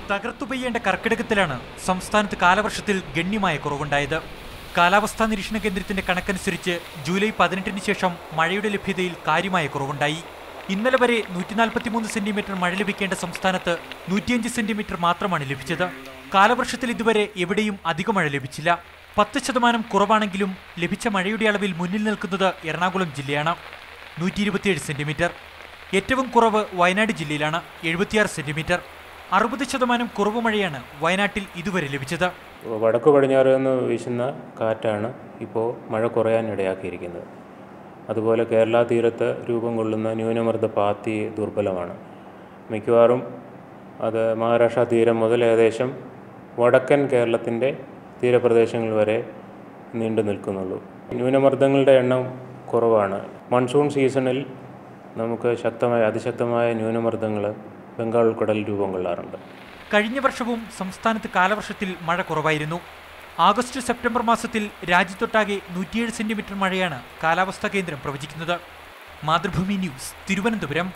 തകർത്തു പെയ്യേണ്ട കർക്കിടകത്തിലാണ് സംസ്ഥാനത്ത് കാലവർഷത്തിൽ ഗണ്യമായ കുറവുണ്ടായത് കാലാവസ്ഥാ നിരീക്ഷണ കേന്ദ്രത്തിന്റെ കണക്കനുസരിച്ച് ജൂലൈ പതിനെട്ടിന് ശേഷം മഴയുടെ ലഭ്യതയിൽ കാര്യമായ കുറവുണ്ടായി ഇന്നലെ വരെ നൂറ്റി നാൽപ്പത്തിമൂന്ന് സെന്റിമീറ്റർ മഴ ലഭിക്കേണ്ട സംസ്ഥാനത്ത് നൂറ്റിയഞ്ച് സെന്റിമീറ്റർ മാത്രമാണ് ലഭിച്ചത് കാലവർഷത്തിൽ ഇതുവരെ എവിടെയും അധിക മഴ ലഭിച്ചില്ല പത്ത് ശതമാനം കുറവാണെങ്കിലും ലഭിച്ച മഴയുടെ അളവിൽ മുന്നിൽ നിൽക്കുന്നത് എറണാകുളം ജില്ലയാണ് നൂറ്റി ഇരുപത്തിയേഴ് സെന്റിമീറ്റർ ഏറ്റവും കുറവ് വയനാട് ജില്ലയിലാണ് എഴുപത്തിയാറ് സെന്റിമീറ്റർ അറുപത് ശതമാനം കുറവ് മഴയാണ് വയനാട്ടിൽ ഇതുവരെ ലഭിച്ചത് വടക്കു പടിഞ്ഞാറ് നിന്ന് വീശുന്ന കാറ്റാണ് ഇപ്പോൾ മഴ കുറയാൻ ഇടയാക്കിയിരിക്കുന്നത് അതുപോലെ കേരള തീരത്ത് രൂപം കൊള്ളുന്ന ന്യൂനമർദ്ദ പാത്തി ദുർബലമാണ് മിക്കവാറും അത് മഹാരാഷ്ട്ര തീരം മുതൽ ഏകദേശം വടക്കൻ കേരളത്തിൻ്റെ തീരപ്രദേശങ്ങൾ വരെ നീണ്ടു നിൽക്കുന്നുള്ളൂ ന്യൂനമർദ്ദങ്ങളുടെ എണ്ണം കുറവാണ് മൺസൂൺ സീസണിൽ നമുക്ക് ശക്തമായ അതിശക്തമായ ന്യൂനമർദ്ദങ്ങൾ ബംഗാൾ ഉൾക്കടലിൽ രൂപം കൊള്ളാറുണ്ട് കഴിഞ്ഞ വർഷവും സംസ്ഥാനത്ത് കാലവർഷത്തിൽ മഴ കുറവായിരുന്നു ആഗസ്റ്റ് സെപ്റ്റംബർ മാസത്തിൽ രാജ്യത്തൊട്ടാകെ നൂറ്റിയേഴ് സെന്റിമീറ്റർ മഴയാണ് കാലാവസ്ഥാ കേന്ദ്രം പ്രവചിക്കുന്നത് മാതൃഭൂമി ന്യൂസ് തിരുവനന്തപുരം